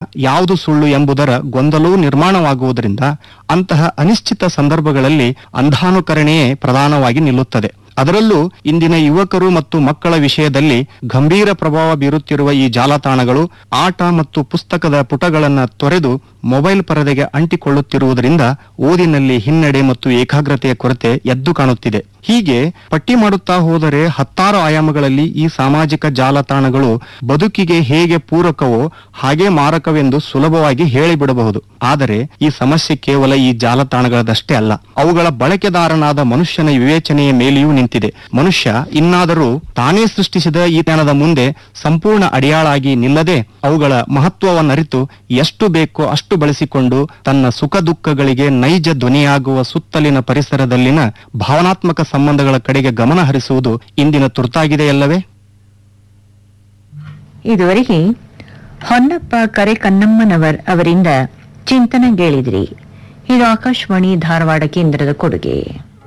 ಯಾವುದು ಸುಳ್ಳು ಎಂಬುದರ ಗೊಂದಲವೂ ನಿರ್ಮಾಣವಾಗುವುದರಿಂದ ಅಂತಹ ಅನಿಶ್ಚಿತ ಸಂದರ್ಭಗಳಲ್ಲಿ ಅಂಧಾನುಕರಣೆಯೇ ಪ್ರಧಾನವಾಗಿ ನಿಲ್ಲುತ್ತದೆ ಅದರಲ್ಲೂ ಇಂದಿನ ಯುವಕರು ಮತ್ತು ಮಕ್ಕಳ ವಿಷಯದಲ್ಲಿ ಗಂಭೀರ ಪ್ರಭಾವ ಬೀರುತ್ತಿರುವ ಈ ಜಾಲತಾಣಗಳು ಆಟ ಮತ್ತು ಪುಸ್ತಕದ ಪುಟಗಳನ್ನು ತೊರೆದು ಮೊಬೈಲ್ ಪರದೆಗೆ ಅಂಟಿಕೊಳ್ಳುತ್ತಿರುವುದರಿಂದ ಓದಿನಲ್ಲಿ ಹಿನ್ನಡೆ ಮತ್ತು ಏಕಾಗ್ರತೆಯ ಕೊರತೆ ಎದ್ದು ಕಾಣುತ್ತಿದೆ ಹೀಗೆ ಪಟ್ಟಿ ಮಾಡುತ್ತಾ ಹೋದರೆ ಹತ್ತಾರು ಆಯಾಮಗಳಲ್ಲಿ ಈ ಸಾಮಾಜಿಕ ಜಾಲತಾಣಗಳು ಬದುಕಿಗೆ ಹೇಗೆ ಪೂರಕವೋ ಹಾಗೆ ಮಾರಕವೆಂದು ಸುಲಭವಾಗಿ ಹೇಳಿಬಿಡಬಹುದು ಆದರೆ ಈ ಸಮಸ್ಯೆ ಕೇವಲ ಈ ಜಾಲತಾಣಗಳದಷ್ಟೇ ಅಲ್ಲ ಅವುಗಳ ಬಳಕೆದಾರನಾದ ಮನುಷ್ಯನ ವಿವೇಚನೆಯ ಮೇಲೆಯೂ ನಿಂತಿದೆ ಮನುಷ್ಯ ಇನ್ನಾದರೂ ತಾನೇ ಸೃಷ್ಟಿಸಿದ ಈ ಜ್ಞಾನದ ಮುಂದೆ ಸಂಪೂರ್ಣ ಅಡಿಯಾಳಾಗಿ ನಿಲ್ಲದೆ ಅವುಗಳ ಮಹತ್ವವನ್ನರಿತು ಎಷ್ಟು ಬೇಕೋ ಅಷ್ಟು ಬಳಸಿಕೊಂಡು ತನ್ನ ಸುಖ ದುಃಖಗಳಿಗೆ ನೈಜ ಧ್ವನಿಯಾಗುವ ಸುತ್ತಲಿನ ಪರಿಸರದಲ್ಲಿನ ಭಾವನಾತ್ಮಕ ಸಂಬಂಧಗಳ ಕಡೆಗೆ ಗಮನ ಹರಿಸುವುದು ಇಂದಿನ ತುರ್ತಾಗಿದೆಯಲ್ಲವೇ ಇದುವರೆಗೆ ಹೊನ್ನಪ್ಪ ಕರೆ ಕನ್ನಮ್ಮನವರ್ ಅವರಿಂದ ಚಿಂತನ ಕೇಳಿದ್ರಿ ಇದು ಆಕಾಶವಾಣಿ ಧಾರವಾಡ ಕೇಂದ್ರದ ಕೊಡುಗೆ